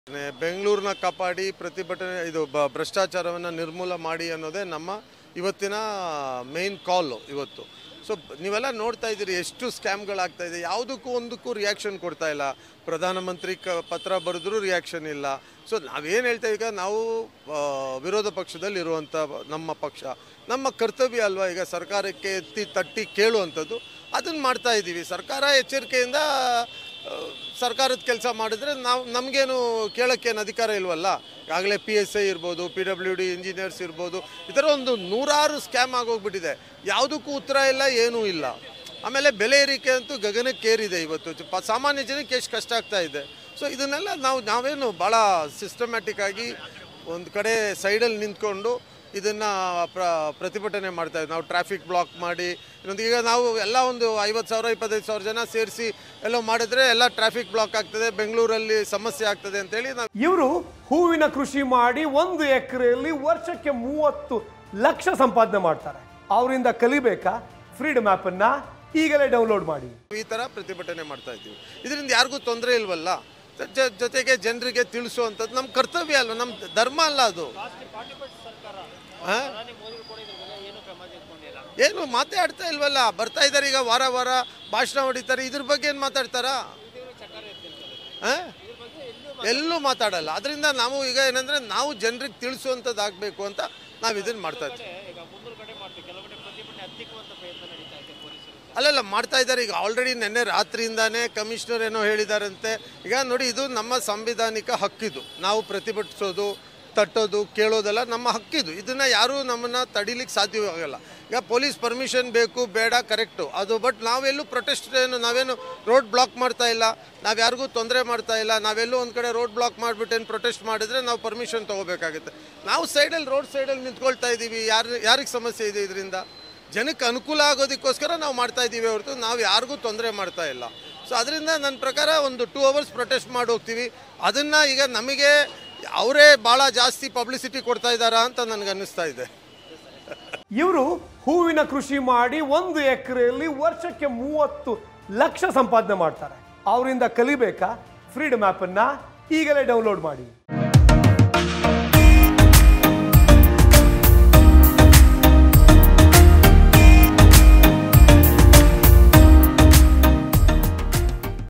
ಬೆಂಗಳೂರನ್ನ ಕಾಪಾಡಿ ಪ್ರತಿಭಟನೆ ಇದು ಬ ಭ್ರಷ್ಟಾಚಾರವನ್ನು ನಿರ್ಮೂಲ ಮಾಡಿ ಅನ್ನೋದೇ ನಮ್ಮ ಇವತ್ತಿನ ಮೇನ್ ಕಾಲು ಇವತ್ತು ಸೊ ನೀವೆಲ್ಲ ನೋಡ್ತಾ ಇದ್ದೀರಿ ಎಷ್ಟು ಸ್ಕ್ಯಾಮ್ಗಳಾಗ್ತಾ ಇದೆ ಯಾವುದಕ್ಕೂ ಒಂದಕ್ಕೂ ರಿಯಾಕ್ಷನ್ ಕೊಡ್ತಾ ಇಲ್ಲ ಪ್ರಧಾನಮಂತ್ರಿ ಕ ಪತ್ರ ಬರೆದ್ರೂ ರಿಯಾಕ್ಷನ್ ಇಲ್ಲ ಸೊ ನಾವೇನು ಹೇಳ್ತಾ ಈಗ ನಾವು ಆ, ವಿರೋಧ ಪಕ್ಷದಲ್ಲಿ ಇರುವಂಥ ನಮ್ಮ ಪಕ್ಷ ನಮ್ಮ ಕರ್ತವ್ಯ ಅಲ್ವಾ ಈಗ ಸರ್ಕಾರಕ್ಕೆ ಎತ್ತಿ ತಟ್ಟಿ ಕೇಳುವಂಥದ್ದು ಅದನ್ನು ಮಾಡ್ತಾ ಇದ್ದೀವಿ ಸರ್ಕಾರ ಎಚ್ಚರಿಕೆಯಿಂದ ಆ, ಸರ್ಕಾರದ ಕೆಲಸ ಮಾಡಿದ್ರೆ ನಾವು ನಮಗೇನು ಕೇಳೋಕ್ಕೇನು ಅಧಿಕಾರ ಇಲ್ವಲ್ಲ ಈಗಾಗಲೇ ಪಿ ಎಸ್ ಐ ಇರ್ಬೋದು ಪಿ ಡಬ್ಲ್ಯೂ ಡಿ ಇಂಜಿನಿಯರ್ಸ್ ಇರ್ಬೋದು ಈ ಥರ ಒಂದು ನೂರಾರು ಸ್ಕ್ಯಾಮ್ ಆಗೋಗ್ಬಿಟ್ಟಿದೆ ಯಾವುದಕ್ಕೂ ಉತ್ತರ ಇಲ್ಲ ಏನೂ ಇಲ್ಲ ಆಮೇಲೆ ಬೆಲೆ ಏರಿಕೆ ಅಂತೂ ಗಗನಕ್ಕೇರಿದೆ ಇವತ್ತು ಚ- ಪ- ಸಾಮಾನ್ಯ ಜನಕ್ಕೆ ಎಷ್ಟು ಕಷ್ಟ ಆಗ್ತಾ ಇದೆ ಸೊ ಇದನ್ನೆಲ್ಲ ನಾವು ನಾವೇನು ಭಾಳ ಸಿಸ್ಟಮ್ಯಾಟಿಕ್ ಆಗಿ ಒಂದು ಕಡೆ ಸೈಡಲ್ಲಿ ನಿಂತ್ಕೊಂಡು ಇದನ್ನು ಪ್ರ ಪ್ರತಿಭಟನೆ ಮಾಡ್ತಾ ಇದ್ದೀವಿ ನಾವು ಟ್ರಾಫಿಕ್ ಬ್ಲಾಕ್ ಮಾಡಿ ಇನ್ನೊಂದು ಈಗ ನಾವು ಎಲ್ಲ ಒಂದು ಐವತ್ತು ಸಾವಿರ ಇಪ್ಪತ್ತೈದು ಸಾವಿರ ಜನ ಸೇರಿಸಿ ಎಲ್ಲೋ ಮಾಡಿದ್ರೆ ಎಲ್ಲ ಟ್ರಾಫಿಕ್ ಬ್ಲಾಕ್ ಆಗ್ತದೆ ಬೆಂಗಳೂರಲ್ಲಿ ಸಮಸ್ಯೆ ಆಗ್ತದೆ ಅಂತೇಳಿ ನಾವು ಇವರು ಹೂವಿನ ಕೃಷಿ ಮಾಡಿ ಒಂದು ಎಕರೆಯಲ್ಲಿ ವರ್ಷಕ್ಕೆ ಮೂವತ್ತು ಲಕ್ಷ ಸಂಪಾದನೆ ಮಾಡ್ತಾರೆ ಅವರಿಂದ ಕಲಿಬೇಕಾ ಫ್ರೀಡಮ್ ಅನ್ನ ಈಗಲೇ ಡೌನ್ಲೋಡ್ ಮಾಡಿ ಈ ಥರ ಪ್ರತಿಭಟನೆ ಮಾಡ್ತಾ ಇದ್ದೀವಿ ಇದರಿಂದ ಯಾರಿಗೂ ತೊಂದರೆ ಇಲ್ವಲ್ಲ ಜ- ಜೊತೆಗೆ ಜನರಿಗೆ ತಿಳಿಸುವಂಥದ್ದು ನಮ್ಮ ಕರ್ತವ್ಯ ಅಲ್ವ ನಮ್ಮ ಧರ್ಮ ಅಲ್ಲ ಅದು ಆ? ಏನು ಮಾತಾಡ್ತಾ ಇಲ್ವಲ್ಲ ಬರ್ತಾ ಇದ್ದಾರೆ ಈಗ ವಾರ ವಾರ ಭಾಷಣ ಹೊಡಿತಾರೆ ಇದ್ರ ಬಗ್ಗೆ ಏನು ಮಾತಾಡ್ತಾರಾ ಆ? ಎಲ್ಲೂ ಮಾತಾಡಲ್ಲ ಅದರಿಂದ ನಾವು ಈಗ ಏನಂದ್ರೆ ನಾವು ಜನರಿಗೆ ತಿಳಿಸುವಂಥದ್ದು ಆಗಬೇಕು ಅಂತ ನಾವು ಇದನ್ನು ಮಾಡ್ತಾ ಇದ್ದೀವಿ ಅಲ್ಲಲ್ಲ ಮಾಡ್ತಾ ಇದ್ದಾರೆ ಈಗ ಆಲ್ರೆಡಿ ನಿನ್ನೆ ರಾತ್ರಿಯಿಂದಾನೇ ಕಮಿಷನರ್ ಏನೋ ಹೇಳಿದಾರಂತೆ ಈಗ ನೋಡಿ ಇದು ನಮ್ಮ ಸಾಂವಿಧಾನಿಕ ಹಕ್ಕಿದು ನಾವು ಪ್ರತಿಭಟಿಸೋದು ತಟ್ಟೋದು ಕೇಳೋದೆಲ್ಲ ನಮ್ಮ ಹಕ್ಕಿದು ಇದನ್ನು ಯಾರೂ ನಮ್ಮನ್ನು ತಡಿಲಿಕ್ಕೆ ಸಾಧ್ಯವಾಗಲ್ಲ ಈಗ ಪೊಲೀಸ್ ಪರ್ಮಿಷನ್ ಬೇಕು ಬೇಡ ಕರೆಕ್ಟು ಅದು ಬಟ್ ನಾವೆಲ್ಲೂ ಪ್ರೊಟೆಸ್ಟ್ ಏನು ನಾವೇನು ರೋಡ್ ಬ್ಲಾಕ್ ಮಾಡ್ತಾ ಇಲ್ಲ ನಾವು ಯಾರಿಗೂ ತೊಂದರೆ ಮಾಡ್ತಾ ಇಲ್ಲ ನಾವೆಲ್ಲೂ ಒಂದು ಕಡೆ ರೋಡ್ ಬ್ಲಾಕ್ ಮಾಡಿಬಿಟ್ಟು ಏನು ಪ್ರೊಟೆಸ್ಟ್ ಮಾಡಿದ್ರೆ ನಾವು ಪರ್ಮಿಷನ್ ತೊಗೋಬೇಕಾಗುತ್ತೆ ನಾವು ಸೈಡಲ್ಲಿ ರೋಡ್ ಸೈಡಲ್ಲಿ ನಿಂತ್ಕೊಳ್ತಾ ಇದ್ದೀವಿ ಯಾರು ಯಾರಿಗೆ ಸಮಸ್ಯೆ ಇದೆ ಇದರಿಂದ ಜನಕ್ಕೆ ಅನುಕೂಲ ಆಗೋದಕ್ಕೋಸ್ಕರ ನಾವು ಮಾಡ್ತಾ ಇದ್ದೀವಿ ಹೊರತು ನಾವು ಯಾರಿಗೂ ತೊಂದರೆ ಮಾಡ್ತಾ ಇಲ್ಲ ಸೊ ಅದರಿಂದ ನನ್ನ ಪ್ರಕಾರ ಒಂದು ಟೂ ಅವರ್ಸ್ ಪ್ರೊಟೆಸ್ಟ್ ಮಾಡಿ ಹೋಗ್ತೀವಿ ಅದನ್ನು ಈಗ ನಮಗೆ ಅವರೇ ಭಾಳ ಜಾಸ್ತಿ ಪಬ್ಲಿಸಿಟಿ ಕೊಡ್ತಾ ಇದ್ದಾರಾ ಅಂತ ನನಗೆ ಅನ್ನಿಸ್ತಾ ಇದೆ ಇವರು ಹೂವಿನ ಕೃಷಿ ಮಾಡಿ ಒಂದು ಎಕರೆಯಲ್ಲಿ ವರ್ಷಕ್ಕೆ ಮೂವತ್ತು ಲಕ್ಷ ಸಂಪಾದನೆ ಮಾಡ್ತಾರೆ ಅವರಿಂದ ಕಲಿಬೇಕಾ ಫ್ರೀಡಮ್ ಅನ್ನ ಈಗಲೇ ಡೌನ್ಲೋಡ್ ಮಾಡಿ